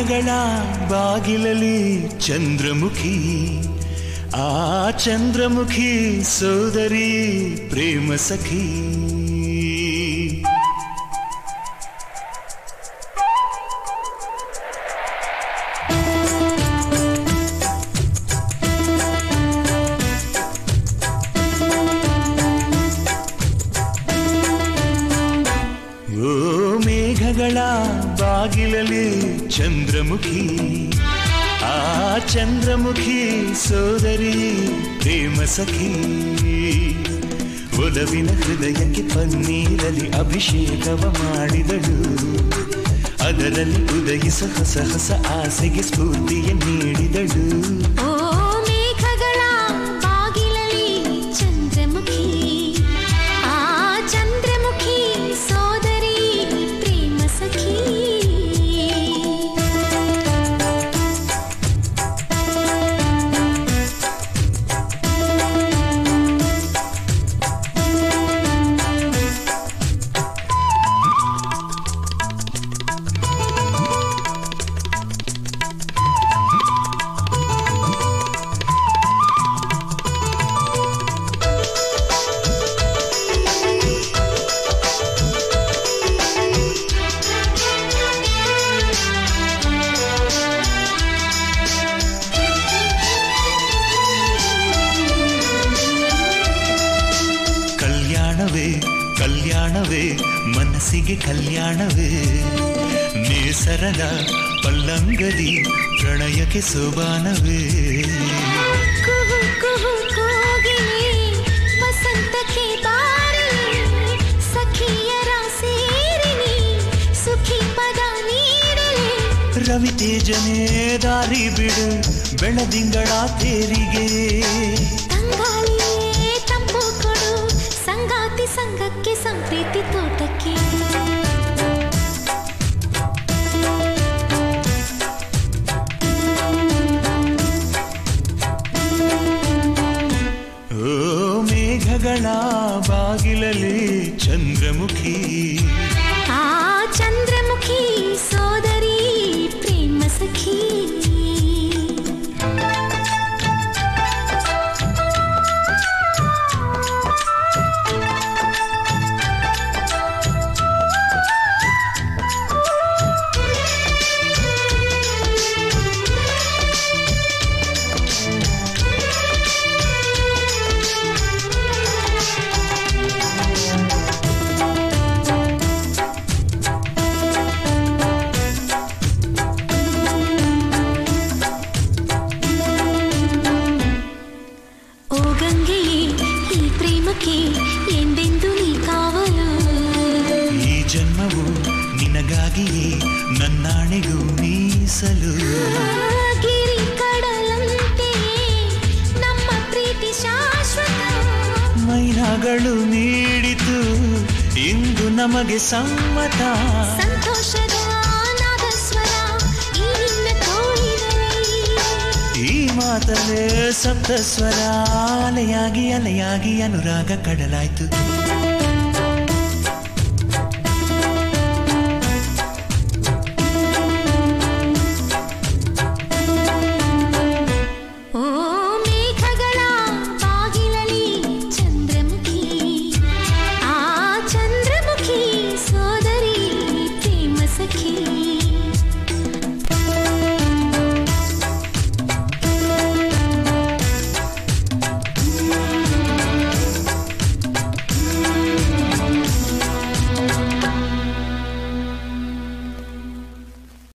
ಮೇಘಗಳ ಬಾಗಿಲಲ್ಲಿ ಚಂದ್ರಮುಖಿ ಆ ಚಂದ್ರಮುಖಿ ಸೋದರಿ ಪ್ರೇಮ ಸಖಿ ಓ ಮೇಘಗಳ ಬಾಗಿಲಲ್ಲಿ ಚಂದ್ರಮುಖಿ ಆ ಚಂದ್ರಮುಖಿ ಸೋದರಿ ಪ್ರೇಮ ಸಖಿ ಒಲವಿನ ಹೃದಯಕ್ಕೆ ಪನ್ನೀರಲಿ ಅಭಿಷೇಕವ ಮಾಡಿದಳು ಅದರಲ್ಲಿ ಉದಯಿಸ ಹೊಸ ಹೊಸ ಆಸೆಗೆ ಸ್ಫೂರ್ತಿಯ ನೀಡಿದಳು ಓ ಮೇಘಗಳ ಬಾಗಿಲಲ್ಲಿ ಚಂದ್ರಮುಖಿ ಆ ಚಂದ್ರಮುಖಿ ಸೋದರಿ ಪ್ರೇಮ ಸಖಿ ಕಲ್ಯಾಣವೇ ಕಲ್ಯಾಣವೇ ಮನಸ್ಸಿಗೆ ಕಲ್ಯಾಣವೇ ನೇಸರದ ಪಲ್ಲಂಗದಿ ಪ್ರಣಯಕ್ಕೆ ಸೋಬಾನವೇ ಕುಹು ಕುಹು ಕೋಗಿಲೆ ವಸಂತಕ್ಕೆ ಬಾರಲಿ ಸಖಿಯರ ಸೇರಿನಿ ಸುಖಿ ಪದ ನೀಡಲಿ ರವಿ ತೇಜನೇ ದಾರಿ ಬಿಡು ಬೆಳದಿಂಗಳ ತೇರಿಗೆ ತಂಗಾಳಿಯೇ ತಂಪು ಕೊಡು ಸಂಗಾತಿ ಸಂಘಕ್ಕೆ ಸಂಪ್ರೀತಿ ತೋಟಕ್ಕೆ ಓ ಮೇಘಗಳ ಬಾಗಿಲಲ್ಲಿ ಚಂದ್ರಮುಖಿ ಆ ಚಂದ್ರಮುಖಿ ಸೋದರಿ ಪ್ರೇಮ ಸಖಿ ಓ ಗಂಗೆಯೇ ಈ ಪ್ರೇಮಕ್ಕೆ ಎಂದೆಂದು ನೀ ಕಾವಲು ಈ ಜನ್ಮವು ನಿನಗಾಗಿಯೇ ನನ್ನಾಣೆಗೂ ಮೀಸಲು ಗಿರಿ ಕಡಲಂತೆ ನಮ್ಮ ಪ್ರೀತಿ ಶಾಶ್ವತ ಮೈನಾಗಳು ನೀಡಿತು ಇಂದು ನಮಗೆ ಸಮ್ಮತ ಸಂತೋಷದ ನಾದಸ್ವರ ಈ ನಿನ್ನ ತೋಳಿನಲ್ಲಿ ಈ ಮಾತಲ್ಲೇ ಸಪ್ತ ಸ್ವರ ಅಲೆಯಾಗಿ ಅಲೆಯಾಗಿ ಅನುರಾಗ ಕಡಲಾಯ್ತು